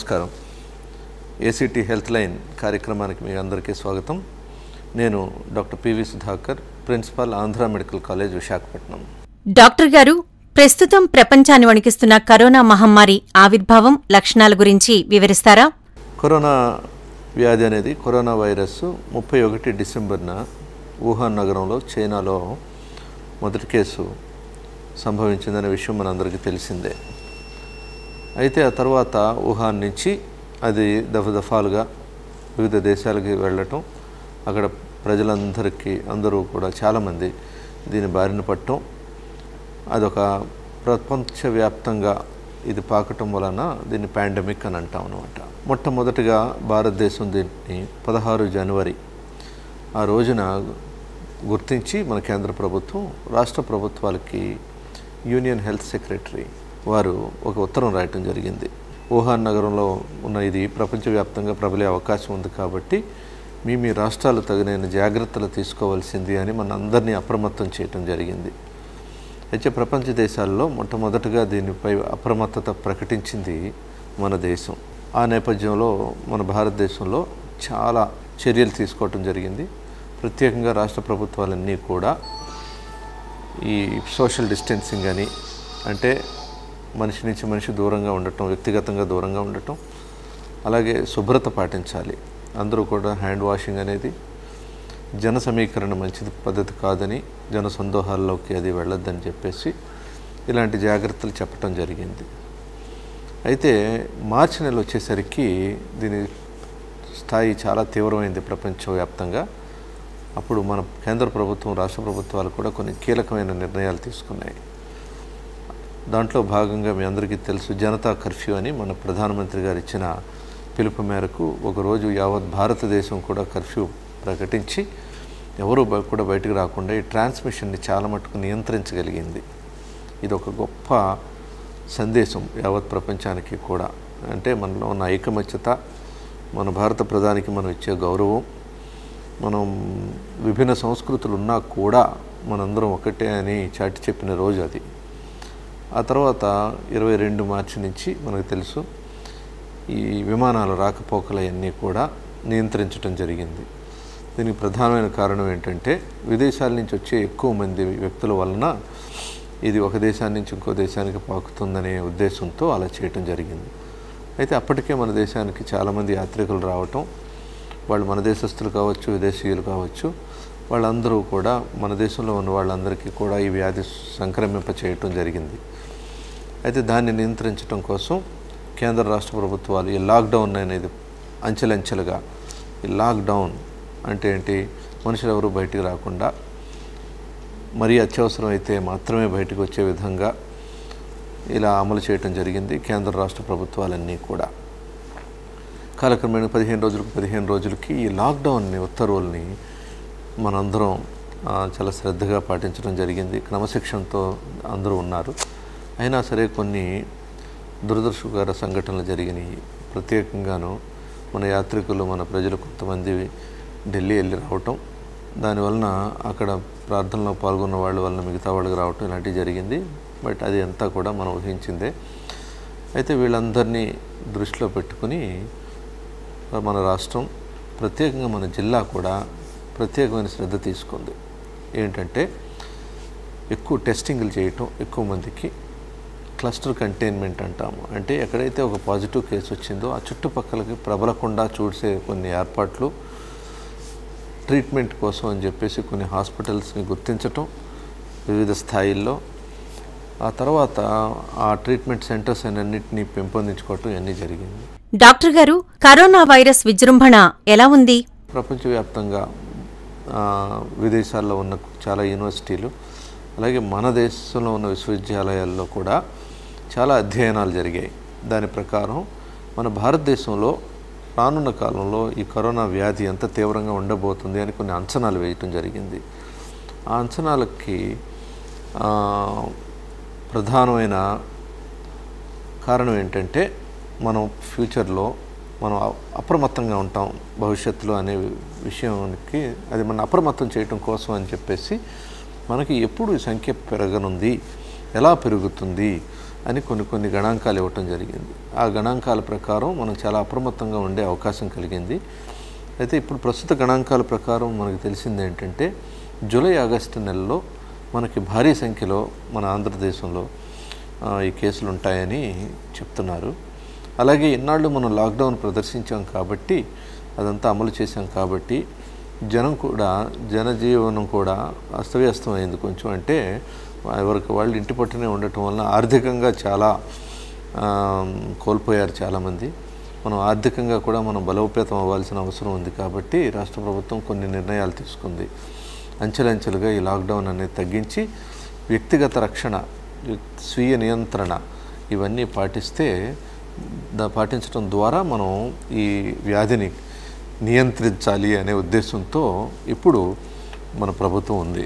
నమస్కారం ACT health line కార్యక్రమానికి మీ అందరికీ స్వాగతం నేను doctor PV Sudhakar principal Andhra Medical College Visakhapatnam doctor గారు ప్రస్తుతం ప్రపంచాన్ని వణికిస్తున్న కరోనా మహమ్మారి ఆవిర్భావం లక్షణాల గురించి వివరిస్తారా కరోనా వ్యాధి అనేది కరోనా వైరస్ ముప్పై ఒకటి డిసెంబర్న వుహాన్ నగరంలో చైనాలో మొదటి కేసు సంభవించిందనే విషయం మనందరికీ తెలిసిందే అయితే ఆ తర్వాత వుహాన్ నుంచి అది దఫదఫాలుగా వివిధ దేశాలకి వెళ్ళటం అక్కడ ప్రజలందరికీ అందరూ కూడా చాలామంది దీని బారిన పట్టడం అదొక ప్రపంచవ్యాప్తంగా ఇది పాకటం వలన దీన్ని పాండమిక్ అని అంటాం అనమాట మొట్టమొదటిగా భారతదేశం దీన్ని పదహారు జనవరి ఆ రోజున గుర్తించి మన కేంద్ర ప్రభుత్వం రాష్ట్ర ప్రభుత్వాలకి యూనియన్ హెల్త్ సెక్రటరీ వారు ఒక ఉత్తరం రాయటం జరిగింది వుహాన్ నగరంలో ఉన్న ఇది ప్రపంచవ్యాప్తంగా ప్రబలే అవకాశం ఉంది కాబట్టి మీ మీ రాష్ట్రాలు తగిన జాగ్రత్తలు తీసుకోవాల్సింది అని మన అందరినీ అప్రమత్తం చేయటం జరిగింది అయితే ప్రపంచ దేశాల్లో మొట్టమొదటగా దీనిపై అప్రమత్తత ప్రకటించింది మన దేశం ఆ నేపథ్యంలో మన భారతదేశంలో చాలా చర్యలు తీసుకోవటం జరిగింది ప్రత్యేకంగా రాష్ట్ర ప్రభుత్వాలన్నీ కూడా ఈ సోషల్ డిస్టెన్సింగ్ అని అంటే మనిషి నుంచి మనిషి దూరంగా ఉండటం వ్యక్తిగతంగా దూరంగా ఉండటం అలాగే శుభ్రత పాటించాలి అందరూ కూడా హ్యాండ్ వాషింగ్ అనేది జన సమీకరణ మంచిది పద్ధతి కాదని జన సందోహాల్లోకి అది వెళ్ళొద్దని చెప్పేసి ఇలాంటి జాగ్రత్తలు చెప్పడం జరిగింది అయితే మార్చి నెల వచ్చేసరికి దీని స్థాయి చాలా తీవ్రమైంది ప్రపంచవ్యాప్తంగా అప్పుడు మన కేంద్ర ప్రభుత్వం రాష్ట్ర ప్రభుత్వాలు కూడా కొన్ని కీలకమైన నిర్ణయాలు తీసుకున్నాయి దాంట్లో భాగంగా మీ అందరికీ తెలుసు జనతా కర్ఫ్యూ అని మన ప్రధానమంత్రి గారు ఇచ్చిన పిలుపు మేరకు ఒకరోజు యావత్ భారతదేశం కూడా కర్ఫ్యూ ప్రకటించి ఎవరు బ- కూడా బయటకు రాకుండా ఈ ట్రాన్స్మిషన్ని చాలా మటుకు నియంత్రించగలిగింది ఇది ఒక గొప్ప సందేశం యావత్ ప్రపంచానికి కూడా అంటే మనలో ఉన్న ఐకమత్యత మన భారత ప్రధానికి మనం ఇచ్చే గౌరవం మనం విభిన్న సంస్కృతులు ఉన్నా కూడా మనందరం ఒకటే అని చాటి చెప్పిన రోజు అది ఆ తర్వాత ఇరవై రెండు మార్చి నుంచి మనకు తెలుసు ఈ విమానాల రాకపోకలన్నీ కూడా నియంత్రించడం జరిగింది దీనికి ప్రధానమైన కారణం ఏంటంటే విదేశాల నుంచి వచ్చే ఎక్కువ మంది వ్యక్తుల వలన ఇది ఒక దేశాన్ని నుంచి ఇంకో దేశానికి పాకుతుందనే ఉద్దేశంతో అలా చేయటం జరిగింది అయితే అప్పటికే మన దేశానికి చాలామంది యాత్రికులు రావటం వాళ్ళు మన దేశస్తులు కావచ్చు విదేశీయులు కావచ్చు వాళ్ళందరూ కూడా మన దేశంలో ఉన్న వాళ్ళందరికీ కూడా ఈ వ్యాధి సంక్రమింప చేయటం జరిగింది అయితే దాన్ని నియంత్రించడం కోసం కేంద్ర రాష్ట్ర ప్రభుత్వాలు ఈ లాక్డౌన్ అనేది అంచెలంచెలుగా ఈ లాక్డౌన్ అంటే ఏంటి మనుషులు ఎవరు బయటికి రాకుండా మరీ అత్యవసరం అయితే మాత్రమే బయటకు వచ్చే విధంగా ఇలా అమలు చేయటం జరిగింది కేంద్ర రాష్ట్ర ప్రభుత్వాలన్నీ కూడా కాలక్రమేణా పదిహేను రోజులకు పదిహేను రోజులకి ఈ లాక్డౌన్ని ఉత్తర్వుల్ని మనందరం ఆ, చాలా శ్రద్ధగా పాటించడం జరిగింది క్రమశిక్షణతో అందరూ ఉన్నారు అయినా సరే కొన్ని దురదృష్టకర సంఘటనలు జరిగినాయి ప్రత్యేకంగాను మన యాత్రికులు మన ప్రజలు కొంతమంది ఢిల్లీ వెళ్ళి రావటం దానివలన అక్కడ ప్రార్థనలో పాల్గొన్న వాళ్ళ వలన మిగతా వాళ్ళకి రావటం ఇలాంటివి జరిగింది బట్ అది అంతా కూడా మనం ఊహించిందే అయితే వీళ్ళందరినీ దృష్టిలో పెట్టుకుని మన రాష్ట్రం ప్రత్యేకంగా మన జిల్లా కూడా ప్రత్యేకమైన శ్రద్ధ తీసుకుంది ఏంటంటే ఎక్కువ టెస్టింగ్లు చేయటం ఎక్కువ మందికి క్లస్టర్ కంటైన్మెంట్ అంటాము అంటే ఎక్కడైతే ఒక పాజిటివ్ కేసు వచ్చిందో ఆ చుట్టుపక్కలకి ప్రబలకుండా చూసే కొన్ని ఏర్పాట్లు ట్రీట్మెంట్ కోసం అని చెప్పేసి కొన్ని హాస్పిటల్స్ని గుర్తించటం వివిధ స్థాయిల్లో ఆ తర్వాత ఆ ట్రీట్మెంట్ సెంటర్స్ అన్నింటినీ పెంపొందించుకోవటం ఇవన్నీ జరిగింది డాక్టర్ గారు కరోనా వైరస్ విజృంభణ ఎలా ఉంది ప్రపంచవ్యాప్తంగా ఆ, విదేశాల్లో ఉన్న చాలా యూనివర్సిటీలు అలాగే మన దేశంలో ఉన్న విశ్వవిద్యాలయాల్లో కూడా చాలా అధ్యయనాలు జరిగాయి దాని ప్రకారం మన భారతదేశంలో రానున్న కాలంలో ఈ కరోనా వ్యాధి ఎంత తీవ్రంగా ఉండబోతుంది అని కొన్ని అంచనాలు వేయటం జరిగింది ఆ అంచనాలకి ఆ, ప్రధానమైన కారణం ఏంటంటే మనం ఫ్యూచర్లో మనం అ- అప్రమత్తంగా ఉంటాం భవిష్యత్తులో అనే విషయానికి అది మన అప్రమత్తం చేయటం కోసం అని చెప్పేసి మనకి ఎప్పుడు ఈ సంఖ్య పెరగనుంది ఎలా పెరుగుతుంది అని కొన్ని కొన్ని గణాంకాలు ఇవ్వటం జరిగింది ఆ గణాంకాల ప్రకారం మనం చాలా అప్రమత్తంగా ఉండే అవకాశం కలిగింది అయితే ఇప్పుడు ప్రస్తుత గణాంకాల ప్రకారం మనకు తెలిసింది ఏంటంటే జూలై ఆగస్టు నెలలో మనకి భారీ సంఖ్యలో మన ఆంధ్రదేశంలో ఆ, ఈ కేసులు ఉంటాయని చెప్తున్నారు అలాగే ఇన్నాళ్ళు మనం లాక్డౌన్ ప్రదర్శించాం కాబట్టి అదంతా అమలు చేశాం కాబట్టి జనం కూడా జనజీవనం కూడా అస్తవ్యస్తమైంది కొంచెం అంటే ఎవరికి వాళ్ళు ఇంటి పట్టునే ఉండటం వలన ఆర్థికంగా చాలా ఆ, కోల్పోయారు చాలామంది మనం ఆర్థికంగా కూడా మనం బలోపేతం అవ్వాల్సిన అవసరం ఉంది కాబట్టి రాష్ట్ర ప్రభుత్వం కొన్ని నిర్ణయాలు తీసుకుంది అంచెలంచెలుగా ఈ లాక్డౌన్ అనేది తగ్గించి వ్యక్తిగత రక్షణ స్వీయ నియంత్రణ ఇవన్నీ పాటిస్తే దా పాటించడం ద్వారా మనం ఈ వ్యాధిని నియంత్రించాలి అనే ఉద్దేశంతో ఇప్పుడు మన ప్రభుత్వం ఉంది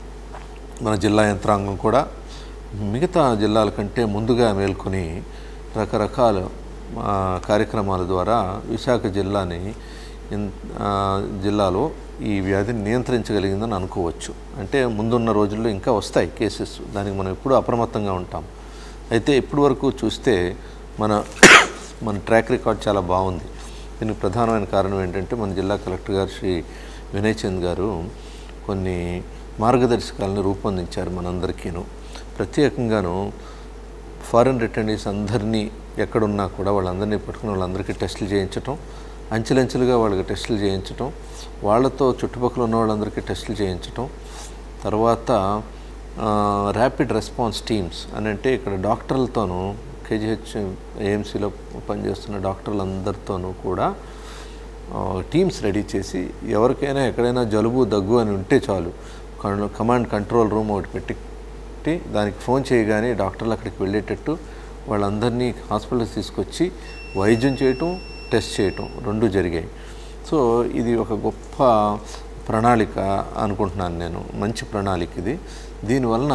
మన జిల్లా యంత్రాంగం కూడా మిగతా జిల్లాల కంటే ముందుగా మేల్కొని రకరకాల ఆ, కార్యక్రమాల ద్వారా విశాఖ జిల్లాని ఇన్- ఆ, జిల్లాలో ఈ వ్యాధిని నియంత్రించగలిగిందని అనుకోవచ్చు అంటే ముందున్న రోజుల్లో ఇంకా వస్తాయి కేసెస్ దానికి మనం ఎప్పుడూ అప్రమత్తంగా ఉంటాం అయితే ఇప్పటి వరకు చూస్తే మన మన ట్రాక్ రికార్డ్ చాలా బాగుంది దీనికి ప్రధానమైన కారణం ఏంటంటే మన జిల్లా కలెక్టర్ గారు శ్రీ వినయ్ చంద్ గారు కొన్ని మార్గదర్శకాలను రూపొందించారు మనందరికీను ప్రత్యేకంగాను ఫారెన్ రిటర్నీస్ అందరినీ ఎక్కడున్నా కూడా వాళ్ళందరినీ పట్టుకుని వాళ్ళందరికీ టెస్టులు చేయించటం అంచెలంచెలుగా వాళ్ళకి టెస్టులు చేయించటం వాళ్ళతో చుట్టుపక్కల ఉన్న వాళ్ళందరికీ టెస్టులు చేయించటం తర్వాత ర్యాపిడ్ రెస్పాన్స్ టీమ్స్ అని అంటే ఇక్కడ డాక్టర్లతోనూ కేజీహెచ్ ఏఎంసీలో పనిచేస్తున్న డాక్టర్లందరితోనూ కూడా ఆ, టీమ్స్ రెడీ చేసి ఎవరికైనా ఎక్కడైనా జలుబు దగ్గు అని ఉంటే చాలు కన్- కమాండ్ కంట్రోల్ రూమ్ ఒకటి పెట్టి పెట్టి దానికి ఫోన్ చేయగానే డాక్టర్లు అక్కడికి వెళ్ళేటట్టు వాళ్ళందరినీ హాస్పిటల్స్ తీసుకొచ్చి వైద్యం చేయటం టెస్ట్ చేయటం రెండు జరిగాయి సో ఇది ఒక గొప్ప ప్రణాళిక అనుకుంటున్నాను నేను మంచి ప్రణాళిక ఇది దీనివలన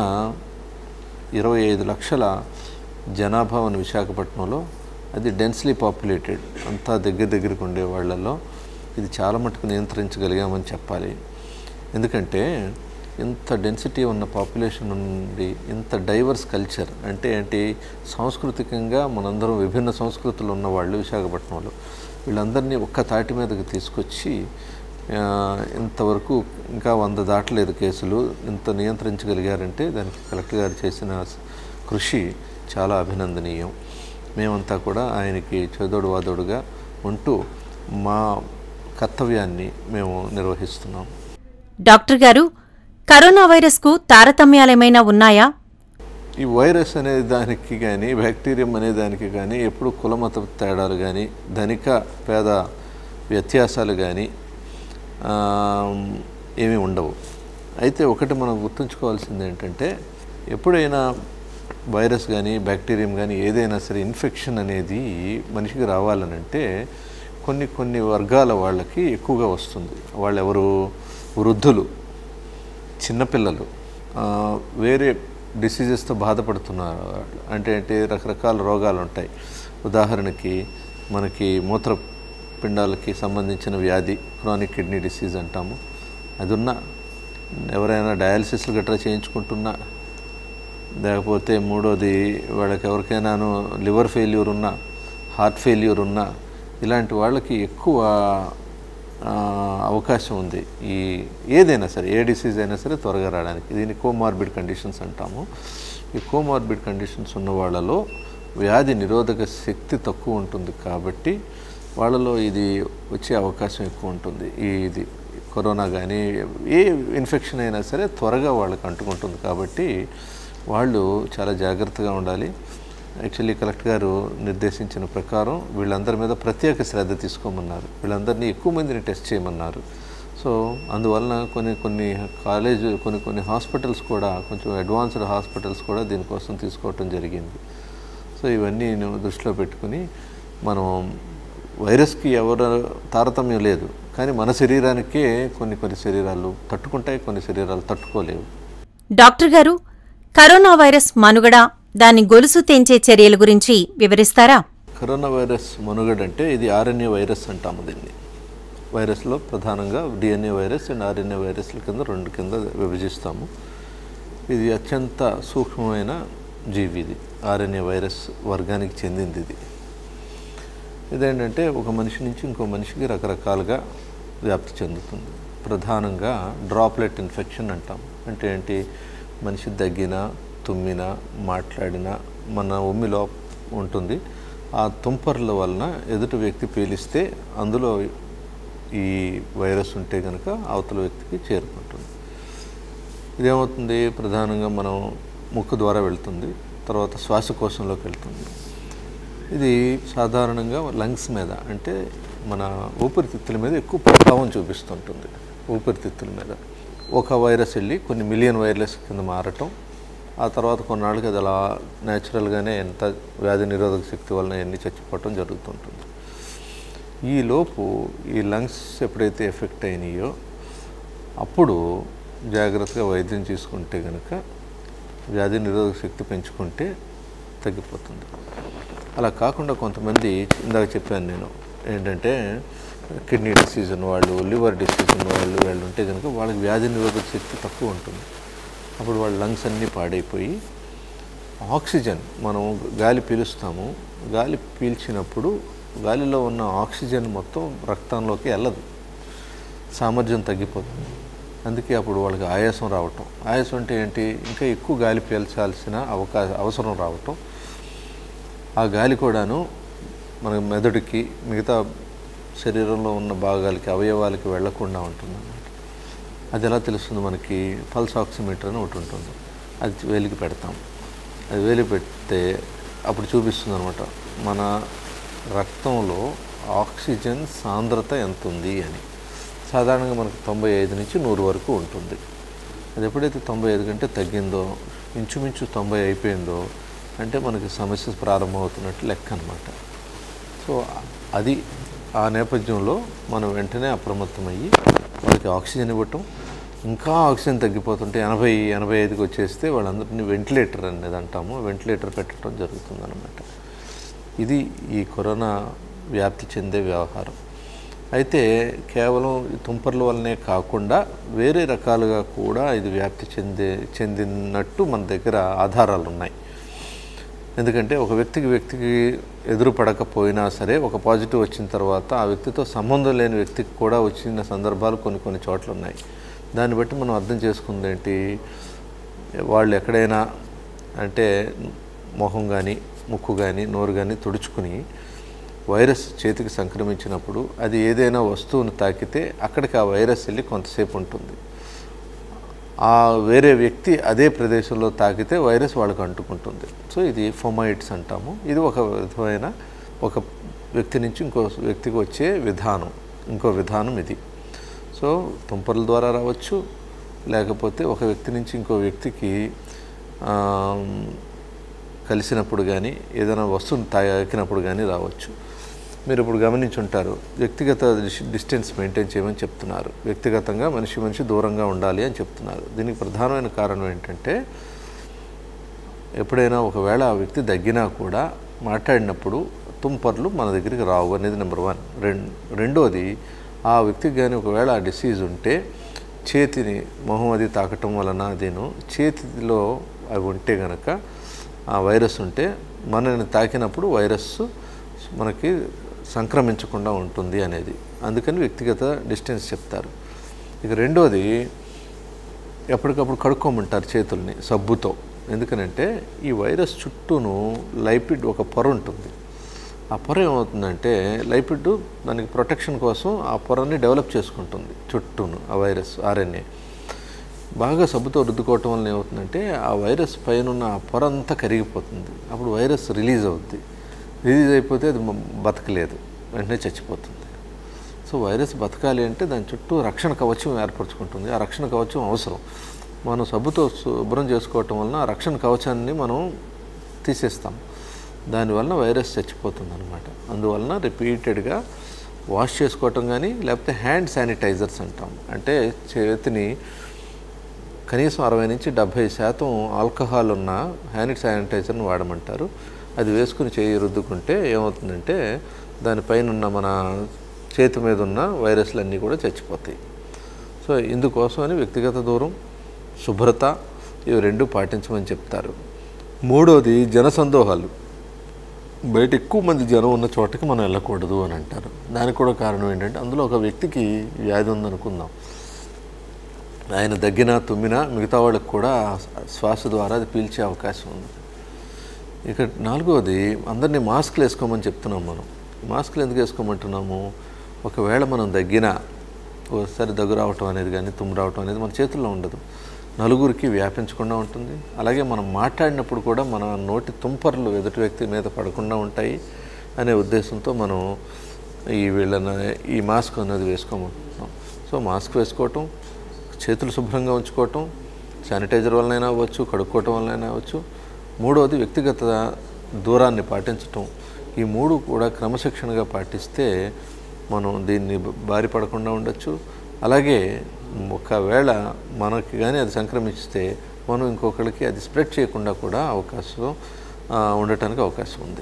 ఇరవై ఐదు లక్షల జనాభా ఉన్న విశాఖపట్నంలో అది డెన్స్లీ పాపులేటెడ్ అంతా దగ్గర దగ్గరకు ఉండే వాళ్ళలో ఇది చాలా మటుకు నియంత్రించగలిగామని చెప్పాలి ఎందుకంటే ఇంత డెన్సిటీ ఉన్న పాపులేషన్ నుండి ఇంత డైవర్స్ కల్చర్ అంటే ఏంటి సాంస్కృతికంగా మనందరం విభిన్న సంస్కృతులు ఉన్న వాళ్ళు విశాఖపట్నంలో వీళ్ళందరినీ ఒక్క తాటి మీదకి తీసుకొచ్చి ఆ, ఇంతవరకు ఇంకా వంద దాటలేదు కేసులు ఇంత నియంత్రించగలిగారంటే దానికి కలెక్టర్ గారు చేసిన కృషి చాలా అభినందనీయం మేమంతా కూడా ఆయనకి చేదోడు వాదోడుగా ఉంటూ మా కర్తవ్యాన్ని మేము నిర్వహిస్తున్నాం డాక్టర్ గారు కరోనా వైరస్కు తారతమ్యాలేమైనా ఉన్నాయా ఈ వైరస్ అనే దానికి కానీ బ్యాక్టీరియం అనే దానికి కానీ ఎప్పుడు కులమత తేడాలు కానీ ధనిక పేద వ్యత్యాసాలు కానీ ఏమీ ఉండవు అయితే ఒకటి మనం గుర్తుంచుకోవాల్సింది ఏంటంటే ఎప్పుడైనా వైరస్ కానీ బ్యాక్టీరియం కానీ ఏదైనా సరే ఇన్ఫెక్షన్ అనేది మనిషికి రావాలనంటే కొన్ని కొన్ని వర్గాల వాళ్ళకి ఎక్కువగా వస్తుంది వాళ్ళు ఎవరు వృద్ధులు చిన్నపిల్లలు ఆ, వేరే డిసీజెస్తో బాధపడుతున్నారు వాళ్ళు. అంటే అంటే రకరకాల రోగాలు ఉంటాయి ఉదాహరణకి మనకి మూత్రపిండాలకి సంబంధించిన వ్యాధి క్రానిక్ కిడ్నీ డిసీజ్ అంటాము అది ఉన్న ఎవరైనా డయాలసిస్లు గట్రా చేయించుకుంటున్నా లేకపోతే మూడోది వాళ్ళకి ఎవరికైనాను లివర్ ఫెయిల్యూర్ ఉన్నా హార్ట్ ఫెయిల్యూర్ ఉన్నా ఇలాంటి వాళ్ళకి ఎక్కువ ఆ, అవకాశం ఉంది ఈ ఏదైనా సరే ఏ డిసీజ్ అయినా సరే త్వరగా రావడానికి దీన్ని కోమార్బిడ్ కండిషన్స్ అంటాము ఈ కోమార్బిడ్ కండిషన్స్ ఉన్న వాళ్ళలో వ్యాధి నిరోధక శక్తి తక్కువ ఉంటుంది కాబట్టి వాళ్ళలో ఇది వచ్చే అవకాశం ఎక్కువ ఉంటుంది ఈ ఇది కరోనా కానీ ఏ ఇన్ఫెక్షన్ అయినా సరే త్వరగా వాళ్ళకి అంటుకుంటుంది కాబట్టి వాళ్ళు చాలా జాగ్రత్తగా ఉండాలి యాక్చువల్లీ కలెక్టర్ గారు నిర్దేశించిన ప్రకారం వీళ్ళందరి మీద ప్రత్యేక శ్రద్ధ తీసుకోమన్నారు వీళ్ళందరినీ ఎక్కువ మందిని టెస్ట్ చేయమన్నారు సో అందువలన కొన్ని కొన్ని కాలేజ్ కొన్ని కొన్ని హాస్పిటల్స్ కూడా కొంచెం అడ్వాన్స్డ్ హాస్పిటల్స్ కూడా దీనికోసం తీసుకోవటం జరిగింది సో ఇవన్నీ నేను దృష్టిలో పెట్టుకుని మనం వైరస్కి ఎవరు తారతమ్యం లేదు కానీ మన శరీరానికే కొన్ని కొన్ని శరీరాలు తట్టుకుంటాయి కొన్ని శరీరాలు తట్టుకోలేవు డాక్టర్ గారు కరోనా వైరస్ మనుగడ దాని గొలుసు తెంచే చర్యల గురించి వివరిస్తారా కరోనా వైరస్ మనుగడ అంటే ఇది ఆర్ఎన్ఏ వైరస్ అంటాము దీన్ని వైరస్లో ప్రధానంగా డిఎన్ఏ వైరస్ అండ్ ఆర్ఎన్ఏ వైరస్ల కింద రెండు కింద విభజిస్తాము ఇది అత్యంత సూక్ష్మమైన జీవి ఇది ఆర్ఎన్ఏ వైరస్ వర్గానికి చెందింది ఇది ఇదేంటంటే ఒక మనిషి నుంచి ఇంకో మనిషికి రకరకాలుగా వ్యాప్తి చెందుతుంది ప్రధానంగా డ్రాప్లెట్ ఇన్ఫెక్షన్ అంటాం అంటే ఏంటి మనిషి దగ్గినా తుమ్మినా మాట్లాడినా మన ఉమ్మిలో ఉంటుంది ఆ తుంపర్ల వలన ఎదుటి వ్యక్తి పీలిస్తే అందులో ఈ వైరస్ ఉంటే కనుక అవతల వ్యక్తికి చేరుకుంటుంది ఇదేమవుతుంది ప్రధానంగా మనం ముక్కు ద్వారా వెళ్తుంది తర్వాత శ్వాసకోశంలోకి వెళ్తుంది ఇది సాధారణంగా లంగ్స్ మీద అంటే మన ఊపిరితిత్తుల మీద ఎక్కువ ప్రభావం చూపిస్తుంటుంది ఊపిరితిత్తుల మీద ఒక వైరస్ వెళ్ళి కొన్ని మిలియన్ వైరస్ కింద మారటం ఆ తర్వాత కొన్నాళ్ళకి అది అలా న్యాచురల్గానే ఎంత వ్యాధి నిరోధక శక్తి వలన ఎన్ని చచ్చిపోవటం జరుగుతుంటుంది ఈ లోపు ఈ లంగ్స్ ఎప్పుడైతే ఎఫెక్ట్ అయినాయో అప్పుడు జాగ్రత్తగా వైద్యం తీసుకుంటే కనుక వ్యాధి నిరోధక శక్తి పెంచుకుంటే తగ్గిపోతుంది అలా కాకుండా కొంతమంది ఇందాక చెప్పాను నేను ఏంటంటే కిడ్నీ డిసీజ్ ఉన్న వాళ్ళు లివర్ డిసీజ్ ఉన్న వాళ్ళు వాళ్ళు ఉంటే కనుక వాళ్ళకి వ్యాధి నిరోధక శక్తి తక్కువ ఉంటుంది అప్పుడు వాళ్ళ లంగ్స్ అన్నీ పాడైపోయి ఆక్సిజన్ మనం గాలి పీలుస్తాము గాలి పీల్చినప్పుడు గాలిలో ఉన్న ఆక్సిజన్ మొత్తం రక్తంలోకి వెళ్ళదు సామర్థ్యం తగ్గిపోతుంది అందుకే అప్పుడు వాళ్ళకి ఆయాసం రావటం ఆయాసం అంటే ఏంటి ఇంకా ఎక్కువ గాలి పీల్చాల్సిన అవకాశం అవసరం రావటం ఆ గాలి కూడాను మన మెదడుకి మిగతా శరీరంలో ఉన్న భాగాలకి అవయవాలకి వెళ్లకుండా ఉంటుంది అది ఎలా తెలుస్తుంది మనకి పల్స్ ఆక్సిమీటర్ అని ఒకటి ఉంటుంది అది వేలికి పెడతాం అది వేలి పెడితే అప్పుడు చూపిస్తుంది అనమాట మన రక్తంలో ఆక్సిజన్ సాంద్రత ఎంత ఉంది అని సాధారణంగా మనకు తొంభై ఐదు నుంచి నూరు వరకు ఉంటుంది అది ఎప్పుడైతే తొంభై ఐదు కంటే తగ్గిందో ఇంచుమించు తొంభై అయిపోయిందో అంటే మనకి సమస్య ప్రారంభమవుతున్నట్టు లెక్క అనమాట సో అది ఆ నేపథ్యంలో మనం వెంటనే అప్రమత్తమయ్యి వాళ్ళకి ఆక్సిజన్ ఇవ్వటం ఇంకా ఆక్సిజన్ తగ్గిపోతుంటే ఎనభై ఎనభై ఐదుకి వచ్చేస్తే వాళ్ళందరినీ వెంటిలేటర్ అనేది అంటాము వెంటిలేటర్ పెట్టడం జరుగుతుందన్నమాట ఇది ఈ కరోనా వ్యాప్తి చెందే వ్యవహారం అయితే కేవలం ఈ తుంపర్ల వల్లనే కాకుండా వేరే రకాలుగా కూడా ఇది వ్యాప్తి చెందే చెందినట్టు మన దగ్గర ఆధారాలు ఉన్నాయి ఎందుకంటే ఒక వ్యక్తికి వ్యక్తికి ఎదురు పడకపోయినా సరే ఒక పాజిటివ్ వచ్చిన తర్వాత ఆ వ్యక్తితో సంబంధం లేని వ్యక్తికి కూడా వచ్చిన సందర్భాలు కొన్ని కొన్ని చోట్ల ఉన్నాయి దాన్ని బట్టి మనం అర్థం చేసుకుంది ఏంటి వాళ్ళు ఎక్కడైనా అంటే మొహం కానీ ముక్కు కానీ నోరు కానీ తుడుచుకుని వైరస్ చేతికి సంక్రమించినప్పుడు అది ఏదైనా వస్తువును తాకితే అక్కడికి ఆ వైరస్ వెళ్ళి కొంతసేపు ఉంటుంది ఆ వేరే వ్యక్తి అదే ప్రదేశంలో తాకితే వైరస్ వాళ్ళకు అంటుకుంటుంది సో ఇది ఫొమైట్స్ అంటాము ఇది ఒక విధమైన ఒక వ్యక్తి నుంచి ఇంకో వ్యక్తికి వచ్చే విధానం ఇంకో విధానం ఇది సో తుంపర్ల ద్వారా రావచ్చు లేకపోతే ఒక వ్యక్తి నుంచి ఇంకో వ్యక్తికి ఆ, కలిసినప్పుడు కానీ ఏదైనా వస్తువుని తాకినప్పుడు కానీ రావచ్చు మీరు ఇప్పుడు గమనించుంటారు వ్యక్తిగత డిస్- డిస్టెన్స్ మెయింటైన్ చేయమని చెప్తున్నారు వ్యక్తిగతంగా మనిషి మనిషి దూరంగా ఉండాలి అని చెప్తున్నారు దీనికి ప్రధానమైన కారణం ఏంటంటే ఎప్పుడైనా ఒకవేళ ఆ వ్యక్తి దగ్గినా కూడా మాట్లాడినప్పుడు తుంపర్లు మన దగ్గరికి రావు అనేది నెంబర్ వన్ రెం రెండోది ఆ వ్యక్తికి కానీ ఒకవేళ ఆ డిసీజ్ ఉంటే చేతిని మొహం అది తాకటం వలన అదేను చేతిలో అవి ఉంటే గనక ఆ వైరస్ ఉంటే మనల్ని తాకినప్పుడు వైరస్ మనకి సంక్రమించకుండా ఉంటుంది అనేది అందుకని వ్యక్తిగత డిస్టెన్స్ చెప్తారు ఇక రెండోది ఎప్పటికప్పుడు కడుక్కోమంటారు చేతుల్ని సబ్బుతో ఎందుకనంటే ఈ వైరస్ చుట్టూను లైపిడ్ ఒక పొర ఉంటుంది ఆ పొర ఏమవుతుందంటే లైపిడ్ దానికి ప్రొటెక్షన్ కోసం ఆ పొరని డెవలప్ చేసుకుంటుంది చుట్టూను ఆ వైరస్ ఆర్ఎన్ఏ బాగా సబ్బుతో రుద్దుకోవటం వల్ల ఏమవుతుందంటే ఆ వైరస్ పైన ఉన్న ఆ పొర అంతా కరిగిపోతుంది అప్పుడు వైరస్ రిలీజ్ అవుద్ది రిలీజ్ అయిపోతే అది మ- బతకలేదు వెంటనే చచ్చిపోతుంది సో వైరస్ బతకాలి అంటే దాని చుట్టూ రక్షణ కవచం ఏర్పరచుకుంటుంది ఆ రక్షణ కవచం అవసరం మనం సబ్బుతో శుభ్రం చేసుకోవటం వలన ఆ రక్షణ కవచాన్ని మనం తీసేస్తాం దానివలన వైరస్ చచ్చిపోతుంది అనమాట అందువలన రిపీటెడ్గా వాష్ చేసుకోవటం కానీ లేకపోతే హ్యాండ్ శానిటైజర్స్ అంటాం అంటే చేతిని కనీసం అరవై నుంచి డెబ్భై శాతం ఆల్కహాల్ ఉన్న హ్యాండ్ శానిటైజర్ని వాడమంటారు అది వేసుకుని చేయి రుద్దుకుంటే ఏమవుతుందంటే దానిపైన ఉన్న మన చేతి మీద ఉన్న వైరస్లన్నీ కూడా చచ్చిపోతాయి సో ఇందుకోసమని వ్యక్తిగత దూరం శుభ్రత ఇవి రెండు పాటించమని చెప్తారు మూడోది జనసందోహాలు బయట ఎక్కువ మంది జనం ఉన్న చోటకి మనం వెళ్ళకూడదు అని అంటారు దానికి కూడా కారణం ఏంటంటే అందులో ఒక వ్యక్తికి వ్యాధి ఉందనుకుందాం ఆయన దగ్గినా తుమ్మినా మిగతా వాళ్ళకి కూడా శ్వాస ద్వారా అది పీల్చే అవకాశం ఉంది ఇక నాలుగవది అందరినీ మాస్క్లు వేసుకోమని చెప్తున్నాం మనం మాస్క్లు ఎందుకు వేసుకోమంటున్నాము ఒకవేళ మనం దగ్గినా ఒకసారి దగ్గు రావటం అనేది కానీ తుమ్ము రావటం అనేది మన చేతుల్లో ఉండదు నలుగురికి వ్యాపించకుండా ఉంటుంది అలాగే మనం మాట్లాడినప్పుడు కూడా మన నోటి తుంపర్లు ఎదుటి వ్యక్తి మీద పడకుండా ఉంటాయి అనే ఉద్దేశంతో మనం ఈ వీళ్ళని ఈ మాస్క్ అనేది వేసుకోమంటున్నాం సో మాస్క్ వేసుకోవటం చేతులు శుభ్రంగా ఉంచుకోవటం శానిటైజర్ వలనైనా అవ్వచ్చు కడుక్కోవటం వలనైనా అవ్వచ్చు మూడవది వ్యక్తిగత దూరాన్ని పాటించటం ఈ మూడు కూడా క్రమశిక్షణగా పాటిస్తే మనం దీన్ని బారి పడకుండా ఉండొచ్చు అలాగే ఒకవేళ మనకి కానీ అది సంక్రమిస్తే మనం ఇంకొకరికి అది స్ప్రెడ్ చేయకుండా కూడా అవకాశం ఆ, ఉండటానికి అవకాశం ఉంది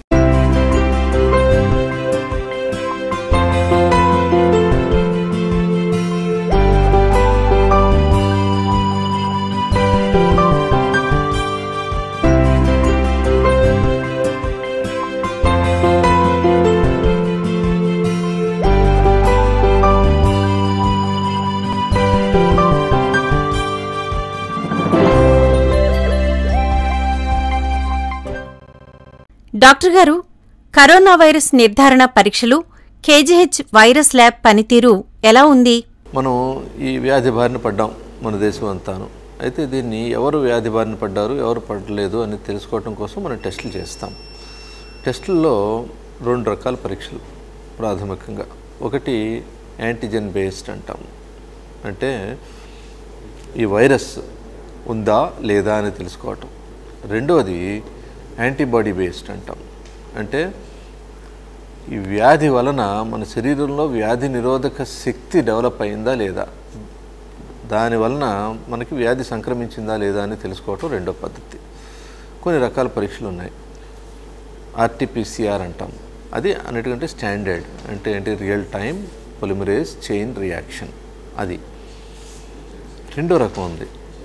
డాక్టర్ గారు కరోనా వైరస్ నిర్ధారణ పరీక్షలు కేజీహెచ్ వైరస్ ల్యాబ్ పనితీరు ఎలా ఉంది మనం ఈ వ్యాధి బారిన పడ్డాం మన దేశం అంతాను అయితే దీన్ని ఎవరు వ్యాధి బారిన పడ్డారు ఎవరు పడలేదు అని తెలుసుకోవటం కోసం మనం టెస్టులు చేస్తాం టెస్టుల్లో రెండు రకాల పరీక్షలు ప్రాథమికంగా ఒకటి యాంటీజెన్ బేస్డ్ అంటాం అంటే ఈ వైరస్ ఉందా లేదా అని తెలుసుకోవటం రెండవది యాంటీబాడీ బేస్డ్ అంటాం అంటే ఈ వ్యాధి వలన మన శరీరంలో వ్యాధి నిరోధక శక్తి డెవలప్ అయిందా లేదా దాని వలన మనకి వ్యాధి సంక్రమించిందా లేదా అని తెలుసుకోవటం రెండో పద్ధతి కొన్ని రకాల పరీక్షలు ఉన్నాయి ఆర్టీపీసీఆర్ అంటాం అది అన్నిటికంటే స్టాండర్డ్ అంటే ఏంటి real time polymerase chain reaction అది రెండో రకం ఉంది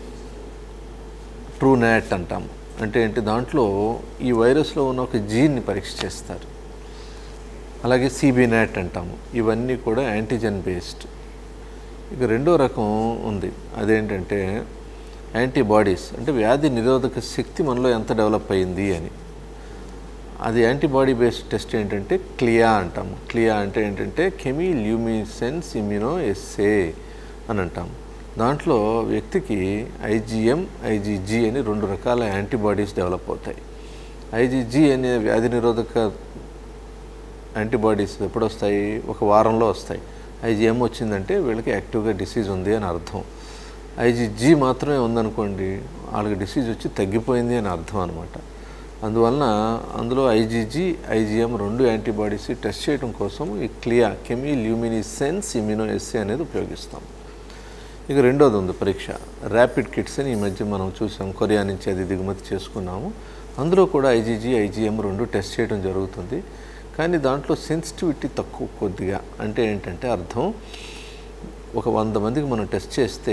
ట్రూ నాట్ అంటాం అంటే ఏంటి దాంట్లో ఈ వైరస్లో ఉన్న ఒక జీన్ని పరీక్ష చేస్తారు అలాగే సిబి నాట్ అంటాము ఇవన్నీ కూడా యాంటీజెన్ బేస్డ్ ఇక రెండో రకం ఉంది అదేంటంటే యాంటీబాడీస్ అంటే వ్యాధి నిరోధక శక్తి మనలో ఎంత డెవలప్ అయింది అని అది యాంటీబాడీ బేస్డ్ టెస్ట్ ఏంటంటే క్లియా అంటాము క్లియా అంటే ఏంటంటే కెమీ ల్యూమిసెన్స్ ఇమ్యూనో ఎస్ఏ అని అంటాము దాంట్లో వ్యక్తికి ఐజీఎం ఐజీజీ అని రెండు రకాల యాంటీబాడీస్ డెవలప్ అవుతాయి ఐజీజీ అనే వ్యాధి నిరోధక యాంటీబాడీస్ ఎప్పుడు వస్తాయి ఒక వారంలో వస్తాయి ఐజీఎం వచ్చిందంటే వీళ్ళకి యాక్టివ్గా డిసీజ్ ఉంది అని అర్థం ఐజీజీ మాత్రమే ఉందనుకోండి వాళ్ళకి డిసీజ్ వచ్చి తగ్గిపోయింది అని అర్థం అనమాట అందువలన అందులో ఐజీజీ ఐజీఎం రెండు యాంటీబాడీస్ టెస్ట్ చేయడం కోసం ఈ క్లియా కెమీ ల్యూమినిసెన్స్ ఇమ్యూనో ఎస్సీ అనేది ఉపయోగిస్తాం ఇక రెండోది ఉంది పరీక్ష ర్యాపిడ్ కిట్స్ అని ఈ మధ్య మనం చూసాం కొరియా నుంచి అది దిగుమతి చేసుకున్నాము అందులో కూడా ఐజీజీ ఐజీఎం రెండు టెస్ట్ చేయడం జరుగుతుంది కానీ దాంట్లో సెన్సిటివిటీ తక్కువ కొద్దిగా అంటే ఏంటంటే అర్థం ఒక వంద మందికి మనం టెస్ట్ చేస్తే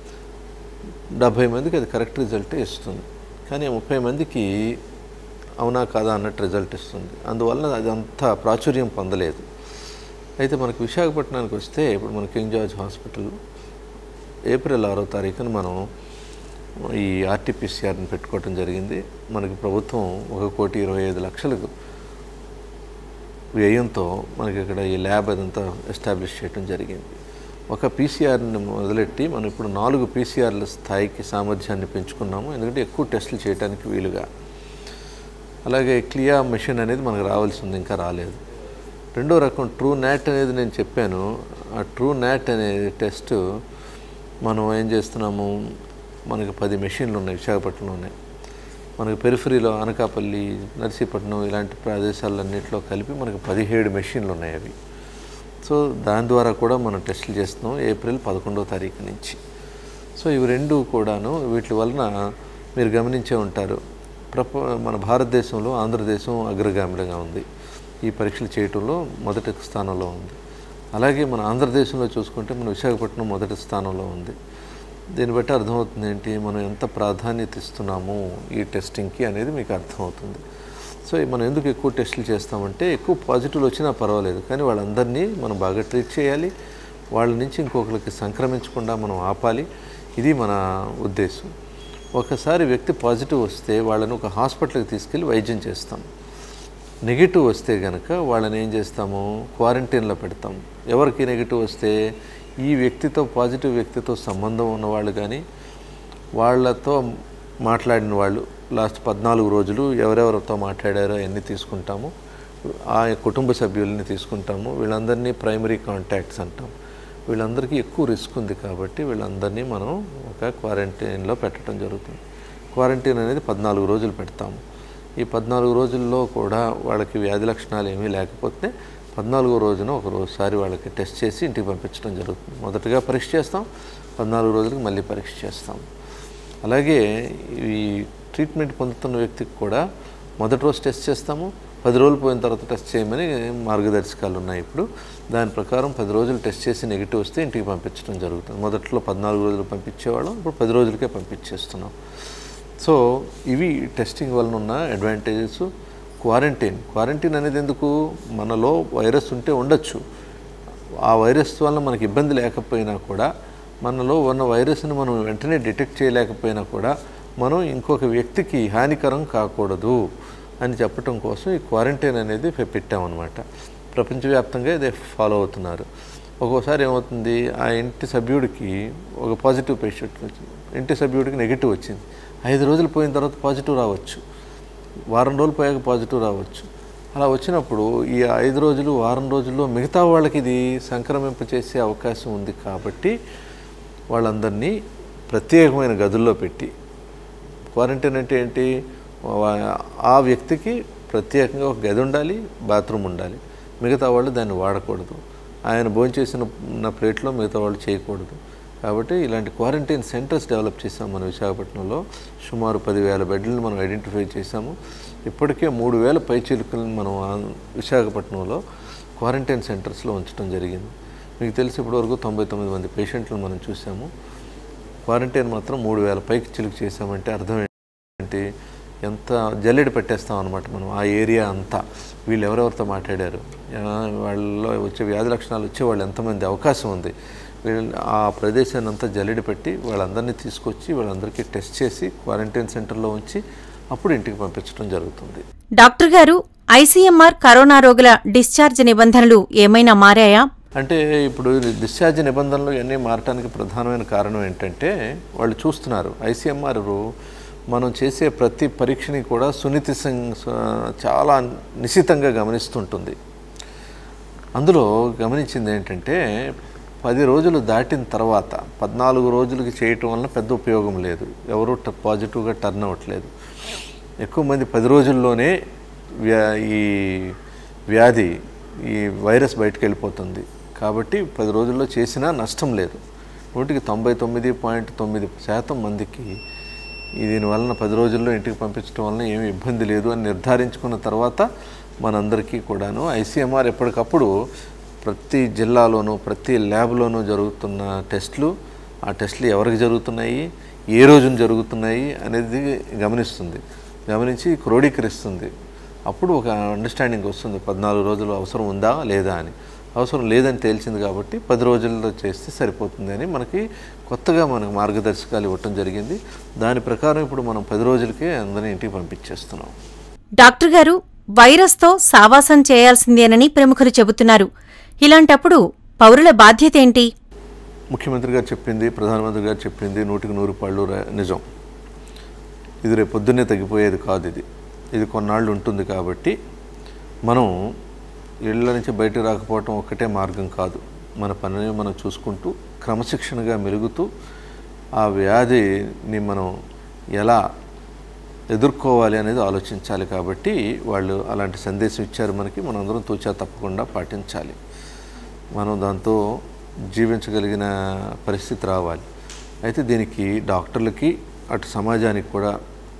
డెబ్భై మందికి అది కరెక్ట్ రిజల్టే ఇస్తుంది కానీ ముప్పై మందికి అవునా కాదా అన్నట్టు రిజల్ట్ ఇస్తుంది అందువలన అది అంత ప్రాచుర్యం పొందలేదు అయితే మనకు విశాఖపట్నానికి వస్తే ఇప్పుడు మన కింగ్ జార్జ్ హాస్పిటల్ ఏప్రిల్ ఆరో తారీఖున మనం ఈ ఆర్టీపీసీఆర్ని పెట్టుకోవటం జరిగింది మనకి ప్రభుత్వం ఒక కోటి ఇరవై ఐదు లక్షలకు వ్యయంతో మనకి ఇక్కడ ఈ ల్యాబ్ అదంతా ఎస్టాబ్లిష్ చేయడం జరిగింది ఒక పీసీఆర్ని మొదలెట్టి మనం ఇప్పుడు నాలుగు పీసీఆర్ల స్థాయికి సామర్థ్యాన్ని పెంచుకున్నాము ఎందుకంటే ఎక్కువ టెస్టులు చేయడానికి వీలుగా అలాగే క్లియా మెషిన్ అనేది మనకు రావాల్సింది ఇంకా రాలేదు రెండో రకం ట్రూ నాట్ అనేది నేను చెప్పాను ఆ ట్రూ నాట్ అనే టెస్ట్ మనం ఏం చేస్తున్నాము మనకి పది మెషిన్లు ఉన్నాయి విశాఖపట్నంలోనే మనకి పెరిఫరీలో అనకాపల్లి నర్సీపట్నం ఇలాంటి ప్రదేశాలన్నింటిలో కలిపి మనకి పదిహేడు మెషిన్లు ఉన్నాయి అవి సో దాని ద్వారా కూడా మనం టెస్టులు చేస్తున్నాం ఏప్రిల్ పదకొండవ తారీఖు నుంచి సో ఇవి రెండు కూడాను వీటి వలన మీరు గమనించే ఉంటారు ప్రప మన భారతదేశంలో ఆంధ్రదేశం అగ్రగామిగా ఉంది ఈ పరీక్షలు చేయటంలో మొదటి స్థానంలో ఉంది అలాగే మన ఆంధ్రదేశంలో చూసుకుంటే మన విశాఖపట్నం మొదటి స్థానంలో ఉంది దీన్ని బట్టి అర్థమవుతుంది ఏంటి మనం ఎంత ప్రాధాన్యత ఇస్తున్నాము ఈ టెస్టింగ్కి అనేది మీకు అర్థమవుతుంది సో మనం ఎందుకు ఎక్కువ టెస్టులు చేస్తామంటే ఎక్కువ పాజిటివ్లు వచ్చినా పర్వాలేదు కానీ వాళ్ళందరినీ మనం బాగా ట్రీట్ చేయాలి వాళ్ళ నుంచి ఇంకొకరికి సంక్రమించకుండా మనం ఆపాలి ఇది మన ఉద్దేశం ఒకసారి వ్యక్తి పాజిటివ్ వస్తే వాళ్ళని ఒక హాస్పిటల్కి తీసుకెళ్ళి వైద్యం చేస్తాం నెగిటివ్ వస్తే కనుక వాళ్ళని ఏం చేస్తాము క్వారంటైన్లో పెడతాం ఎవరికి నెగిటివ్ వస్తే ఈ వ్యక్తితో పాజిటివ్ వ్యక్తితో సంబంధం ఉన్నవాళ్ళు కానీ వాళ్ళతో మాట్లాడిన వాళ్ళు లాస్ట్ పద్నాలుగు రోజులు ఎవరెవరితో మాట్లాడారో అవన్నీ తీసుకుంటాము ఆ కుటుంబ సభ్యుల్ని తీసుకుంటాము వీళ్ళందరినీ ప్రైమరీ కాంటాక్ట్స్ అంటాం వీళ్ళందరికీ ఎక్కువ రిస్క్ ఉంది కాబట్టి వీళ్ళందరినీ మనం ఒక క్వారంటైన్లో పెట్టడం జరుగుతుంది క్వారంటైన్ అనేది పద్నాలుగు రోజులు పెడతాము ఈ పద్నాలుగు రోజుల్లో కూడా వాళ్ళకి వ్యాధి లక్షణాలు ఏమీ లేకపోతే పద్నాలుగో రోజున ఒక రోజుసారి వాళ్ళకి టెస్ట్ చేసి ఇంటికి పంపించడం జరుగుతుంది మొదటగా పరీక్ష చేస్తాం పద్నాలుగు రోజులకు మళ్ళీ పరీక్ష చేస్తాం అలాగే ఈ ట్రీట్మెంట్ పొందుతున్న వ్యక్తికి కూడా మొదటి రోజు టెస్ట్ చేస్తాము పది రోజులు పోయిన తర్వాత టెస్ట్ చేయమని మార్గదర్శకాలు ఉన్నాయి ఇప్పుడు దాని ప్రకారం పది రోజులు టెస్ట్ చేసి నెగిటివ్ వస్తే ఇంటికి పంపించడం జరుగుతుంది మొదట్లో పద్నాలుగు రోజులు పంపించేవాళ్ళం ఇప్పుడు పది రోజులకే పంపించేస్తున్నాం సో ఇవి టెస్టింగ్ వలన ఉన్న అడ్వాంటేజెస్ క్వారంటైన్ క్వారంటైన్ అనేది ఎందుకు మనలో వైరస్ ఉంటే ఉండొచ్చు ఆ వైరస్ వల్ల మనకి ఇబ్బంది లేకపోయినా కూడా మనలో ఉన్న వైరస్ని మనం వెంటనే డిటెక్ట్ చేయలేకపోయినా కూడా మనం ఇంకొక వ్యక్తికి హానికరం కాకూడదు అని చెప్పటం కోసం ఈ క్వారంటైన్ అనేది పె- పెట్టామన్నమాట ప్రపంచవ్యాప్తంగా ఇదే ఫాలో అవుతున్నారు ఒక్కోసారి ఏమవుతుంది ఆ ఇంటి సభ్యుడికి ఒక పాజిటివ్ పేషెంట్ వచ్చింది ఇంటి సభ్యుడికి నెగిటివ్ వచ్చింది ఐదు రోజులు పోయిన తర్వాత పాజిటివ్ రావచ్చు వారం రోజులు పోయాక పాజిటివ్ రావచ్చు అలా వచ్చినప్పుడు ఈ ఐదు రోజులు వారం రోజుల్లో మిగతా వాళ్ళకి ఇది సంక్రమింప చేసే అవకాశం ఉంది కాబట్టి వాళ్ళందరినీ ప్రత్యేకమైన గదుల్లో పెట్టి క్వారంటైన్ అంటే ఏంటి వా- ఆ వ్యక్తికి ప్రత్యేకంగా ఒక గది ఉండాలి బాత్రూమ్ ఉండాలి మిగతా వాళ్ళు దాన్ని వాడకూడదు ఆయన భోంచేసిన నా ప్లేట్లో మిగతా వాళ్ళు చేయకూడదు కాబట్టి ఇలాంటి క్వారంటైన్ సెంటర్స్ డెవలప్ చేసాం మన విశాఖపట్నంలో సుమారు పదివేల బెడ్లను మనం ఐడెంటిఫై చేశాము ఇప్పటికే మూడు వేల పైచీలుకలను మనం ఆ- విశాఖపట్నంలో క్వారంటైన్ సెంటర్స్లో ఉంచడం జరిగింది మీకు తెలిసి ఇప్పటివరకు తొంభై తొమ్మిది మంది పేషెంట్లను మనం చూసాము క్వారంటైన్ మాత్రం మూడు వేల పైకి చిలుకు చేసామంటే అర్థం ఏంటి ఎంత జల్లెడ పెట్టేస్తాం అనమాట మనం ఆ ఏరియా అంతా వీళ్ళు ఎవరెవరితో మాట్లాడారు ఆ, వాళ్ళలో వచ్చే వ్యాధి లక్షణాలు వచ్చే వాళ్ళు ఎంతమంది అవకాశం ఉంది వీళ్ళు ఆ ప్రదేశాన్ని అంతా జల్లెడ పెట్టి వాళ్ళందరినీ తీసుకొచ్చి వాళ్ళందరికీ టెస్ట్ చేసి క్వారంటైన్ సెంటర్లో ఉంచి అప్పుడు ఇంటికి పంపించడం జరుగుతుంది డాక్టర్ గారు ఐసీఎంఆర్ కరోనా రోగుల డిశ్చార్జ్ నిబంధనలు ఏమైనా మారాయా అంటే ఇప్పుడు డిశ్చార్జ్ నిబంధనలు ఇవన్నీ మారటానికి ప్రధానమైన కారణం ఏంటంటే వాళ్ళు చూస్తున్నారు ఐసీఎంఆర్ మనం చేసే ప్రతి పరీక్షని కూడా సున్నితి చాలా నిశితంగా గమనిస్తుంటుంది అందులో గమనించింది ఏంటంటే పది రోజులు దాటిన తర్వాత పద్నాలుగు రోజులకి చేయటం వలన పెద్ద ఉపయోగం లేదు ఎవరు ట- పాజిటివ్గా టర్న్ అవ్వట్లేదు ఎక్కువ మంది పది రోజుల్లోనే వ్యా ఈ వ్యాధి ఈ వైరస్ బయటకు వెళ్ళిపోతుంది కాబట్టి పది రోజుల్లో చేసినా నష్టం లేదు నూటికి తొంభై తొమ్మిది పాయింట్ తొమ్మిది శాతం మందికి ఈ దీనివలన పది రోజుల్లో ఇంటికి పంపించడం వలన ఏమీ ఇబ్బంది లేదు అని నిర్ధారించుకున్న తర్వాత మనందరికీ కూడాను ఐసీఎంఆర్ ఎప్పటికప్పుడు ప్రతి జిల్లాలోనూ ప్రతి ల్యాబ్లోనూ జరుగుతున్న టెస్టులు ఆ టెస్టులు ఎవరికి జరుగుతున్నాయి ఏ రోజున జరుగుతున్నాయి అనేది గమనిస్తుంది గమనించి క్రోడీకరిస్తుంది అప్పుడు ఒక అండర్స్టాండింగ్ వస్తుంది పద్నాలుగు రోజులు అవసరం ఉందా లేదా అని అవసరం లేదని తేల్చింది కాబట్టి పది రోజుల్లో చేస్తే సరిపోతుంది అని మనకి కొత్తగా మనకు మార్గదర్శకాలు ఇవ్వటం జరిగింది దాని ప్రకారం ఇప్పుడు మనం పది రోజులకే అందరినీ ఇంటికి పంపించేస్తున్నాం డాక్టర్ గారు వైరస్తో సావాసం చేయాల్సిందేనని ప్రముఖులు చెబుతున్నారు ఇలాంటప్పుడు పౌరుల బాధ్యత ఏంటి ముఖ్యమంత్రి గారు చెప్పింది ప్రధానమంత్రి గారు చెప్పింది నూటికి నూరు పాళ్ళు ర- నిజం ఇది రేపు పొద్దున్నే తగ్గిపోయేది కాదు ఇది ఇది కొన్నాళ్ళు ఉంటుంది కాబట్టి మనం ఇళ్ళ నుంచి బయటకు రాకపోవటం ఒక్కటే మార్గం కాదు మన పనిని మనం చూసుకుంటూ క్రమశిక్షణగా మెలుగుతూ ఆ వ్యాధిని మనం ఎలా ఎదుర్కోవాలి అనేది ఆలోచించాలి కాబట్టి వాళ్ళు అలాంటి సందేశం ఇచ్చారు మనకి మనం అందరం తూచా తప్పకుండా పాటించాలి మనం దాంతో జీవించగలిగిన పరిస్థితి రావాలి అయితే దీనికి డాక్టర్లకి అటు సమాజానికి కూడా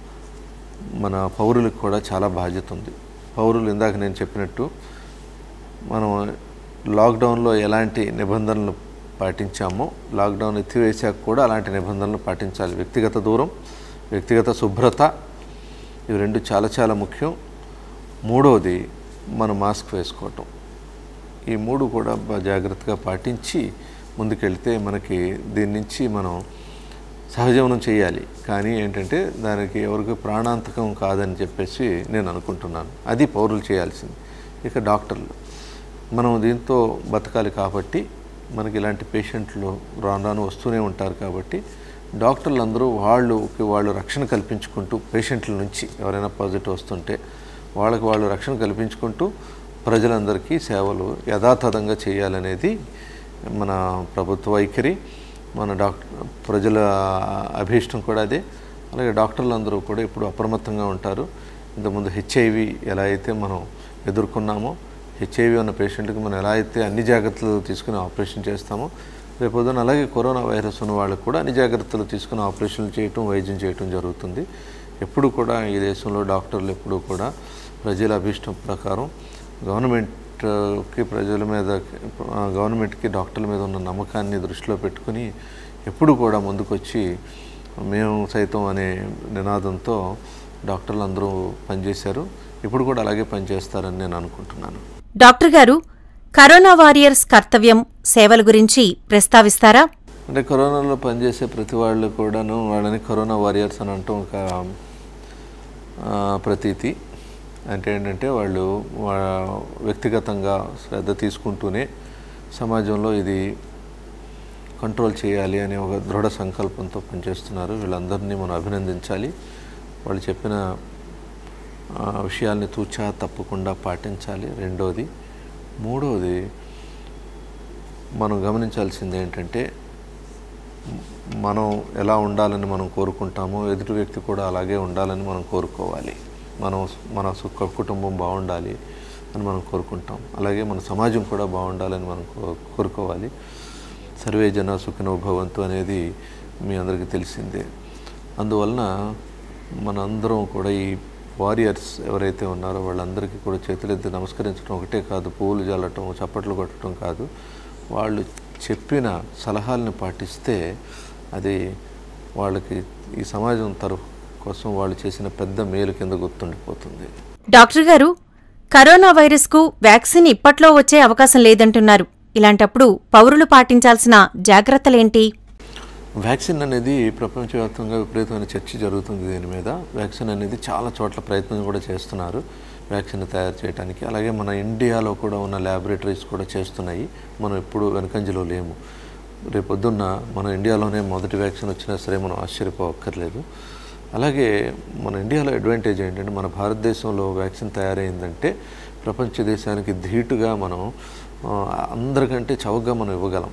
మన పౌరులకు కూడా చాలా బాధ్యత ఉంది పౌరులు ఇందాక నేను చెప్పినట్టు మనం లాక్డౌన్లో ఎలాంటి నిబంధనలు పాటించామో లాక్డౌన్ ఎత్తివేశాక కూడా అలాంటి నిబంధనలు పాటించాలి వ్యక్తిగత దూరం వ్యక్తిగత శుభ్రత ఇవి రెండు చాలా చాలా ముఖ్యం మూడవది మనం మాస్క్ వేసుకోవటం ఈ మూడు కూడా బా- జాగ్రత్తగా పాటించి ముందుకెళ్తే మనకి దీని నుంచి మనం సహజీవనం చేయాలి కానీ ఏంటంటే దానికి ఎవరికి ప్రాణాంతకం కాదని చెప్పేసి నేను అనుకుంటున్నాను అది పౌరులు చేయాల్సింది ఇక డాక్టర్లు మనం దీంతో బతకాలి కాబట్టి మనకి ఇలాంటి పేషెంట్లు రాను రాను వస్తూనే ఉంటారు కాబట్టి డాక్టర్లు అందరూ వాళ్ళకి వాళ్ళు రక్షణ కల్పించుకుంటూ పేషెంట్ల నుంచి ఎవరైనా పాజిటివ్ వస్తుంటే వాళ్ళకి వాళ్ళు రక్షణ కల్పించుకుంటూ ప్రజలందరికీ సేవలు యథాతథంగా చేయాలనేది మన ప్రభుత్వ వైఖరి మన డాక్టర్ ప్రజల అభీష్టం కూడా అదే అలాగే డాక్టర్లు అందరూ కూడా ఇప్పుడు అప్రమత్తంగా ఉంటారు ఇంతకుముందు హెచ్ఐవి ఎలా అయితే మనం ఎదుర్కొన్నామో హెచ్ఐవి ఉన్న పేషెంట్కి మనం ఎలా అయితే అన్ని జాగ్రత్తలు తీసుకుని ఆపరేషన్ చేస్తామో రేపొద్దున అలాగే కరోనా వైరస్ ఉన్న వాళ్ళకు కూడా అన్ని జాగ్రత్తలు తీసుకుని ఆపరేషన్లు చేయటం వైద్యం చేయటం జరుగుతుంది ఎప్పుడు కూడా ఈ దేశంలో డాక్టర్లు ఎప్పుడు కూడా ప్రజల అభీష్టం ప్రకారం గవర్నమెంట్కి ప్రజల మీద ఆ, గవర్నమెంట్కి డాక్టర్ల మీద ఉన్న నమ్మకాన్ని దృష్టిలో పెట్టుకుని ఎప్పుడు కూడా ముందుకొచ్చి మేము సైతం అనే నినాదంతో డాక్టర్లు అందరూ పనిచేశారు ఇప్పుడు కూడా అలాగే పనిచేస్తారని నేను అనుకుంటున్నాను డాక్టర్ గారు కరోనా వారియర్స్ కర్తవ్యం సేవల గురించి ప్రస్తావిస్తారా అంటే కరోనాలో పనిచేసే ప్రతి వాళ్ళు కూడాను వాళ్ళని కరోనా వారియర్స్ అని అంటాం ఒక ఆ, ప్రతీతి అంటే ఏంటంటే వాళ్ళు వా- వ్యక్తిగతంగా శ్రద్ధ తీసుకుంటూనే సమాజంలో ఇది కంట్రోల్ చేయాలి అనే ఒక దృఢ సంకల్పంతో పనిచేస్తున్నారు వీళ్ళందరినీ మనం అభినందించాలి వాళ్ళు చెప్పిన ఆ, విషయాల్ని తూచా తప్పకుండా పాటించాలి రెండోది మూడోది మనం గమనించాల్సింది ఏంటంటే మనం ఎలా ఉండాలని మనం కోరుకుంటామో ఎదుటి వ్యక్తి కూడా అలాగే ఉండాలని మనం కోరుకోవాలి మనం మన సుఖ కుటుంబం బాగుండాలి అని మనం కోరుకుంటాం అలాగే మన సమాజం కూడా బాగుండాలని మనం కో- కోరుకోవాలి సర్వే జన సుఖినో భవంతు అనేది మీ అందరికీ తెలిసిందే అందువలన మనందరం కూడా ఈ వారియర్స్ ఎవరైతే ఉన్నారో వాళ్ళందరికీ కూడా చేతులెత్తి నమస్కరించడం ఒకటే కాదు పువ్వులు జల్లటం చప్పట్లు కొట్టడం కాదు వాళ్ళు చెప్పిన సలహాలను పాటిస్తే అది వాళ్ళకి ఈ సమాజం తరఫు కోసం వాళ్ళు చేసిన పెద్ద మేలు కింద గుర్తుండిపోతుంది డాక్టర్ గారు కరోనా వైరస్కు వ్యాక్సిన్ ఇప్పట్లో వచ్చే అవకాశం లేదంటున్నారు ఇలాంటప్పుడు పౌరులు పాటించాల్సిన జాగ్రత్తలేంటి వ్యాక్సిన్ అనేది ప్రపంచవ్యాప్తంగా విపరీతమైన చర్చ జరుగుతుంది దీని మీద వ్యాక్సిన్ అనేది చాలా చోట్ల ప్రయత్నం కూడా చేస్తున్నారు వ్యాక్సిన్ తయారు చేయడానికి అలాగే మన ఇండియాలో కూడా ఉన్న ల్యాబొరేటరీస్ కూడా చేస్తున్నాయి మనం ఎప్పుడు వెనకంజలో లేము రేపొద్దున్న మన ఇండియాలోనే మొదటి వ్యాక్సిన్ వచ్చినా సరే మనం ఆశ్చర్యపోవక్కర్లేదు అలాగే మన ఇండియాలో అడ్వాంటేజ్ ఏంటంటే మన భారతదేశంలో వ్యాక్సిన్ తయారైందంటే ప్రపంచ దేశానికి ధీటుగా మనం ఆ, అందరికంటే చౌకగా మనం ఇవ్వగలం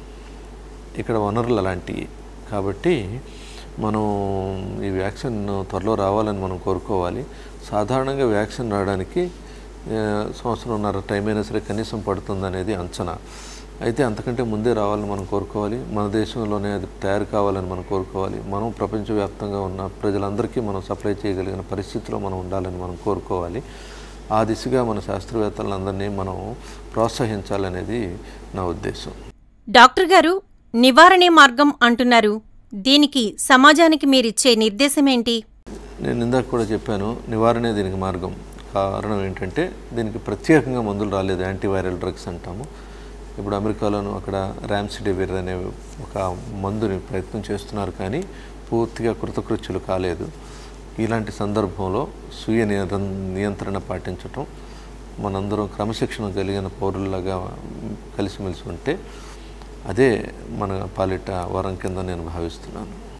ఇక్కడ వనరులు అలాంటివి కాబట్టి మనం ఈ వ్యాక్సిన్ త్వరలో రావాలని మనం కోరుకోవాలి సాధారణంగా వ్యాక్సిన్ రావడానికి ఆ, సంవత్సరంన్నర టైం అయినా సరే కనీసం పడుతుంది అనేది అంచనా అయితే అంతకంటే ముందే రావాలని మనం కోరుకోవాలి మన దేశంలోనే అది తయారు కావాలని మనం కోరుకోవాలి మనం ప్రపంచవ్యాప్తంగా ఉన్న ప్రజలందరికీ మనం సప్లై చేయగలిగిన పరిస్థితిలో మనం ఉండాలని మనం కోరుకోవాలి ఆ దిశగా మన శాస్త్రవేత్తలందరినీ మనం ప్రోత్సహించాలనేది నా ఉద్దేశం డాక్టర్ గారు నివారణే మార్గం అంటున్నారు దీనికి సమాజానికి మీరిచ్చే నిర్దేశమేంటి నేను ఇందాక కూడా చెప్పాను నివారణే దీనికి మార్గం కారణం ఏంటంటే దీనికి ప్రత్యేకంగా మందులు రాలేదు యాంటీవైరల్ డ్రగ్స్ అంటాము ఇప్పుడు అమెరికాలోను అక్కడ ర్యామ్సిడెవిర్ అనే ఒక మందుని ప్రయత్నం చేస్తున్నారు కానీ పూర్తిగా కృతకృత్యులు కాలేదు ఇలాంటి సందర్భంలో స్వీయ నియంత్రణ నియంత్రణ పాటించటం మనందరం క్రమశిక్షణ కలిగిన పౌరుల్లాగా కలిసిమెలిసి ఉంటే అదే మన పాలిట వరం కింద నేను భావిస్తున్నాను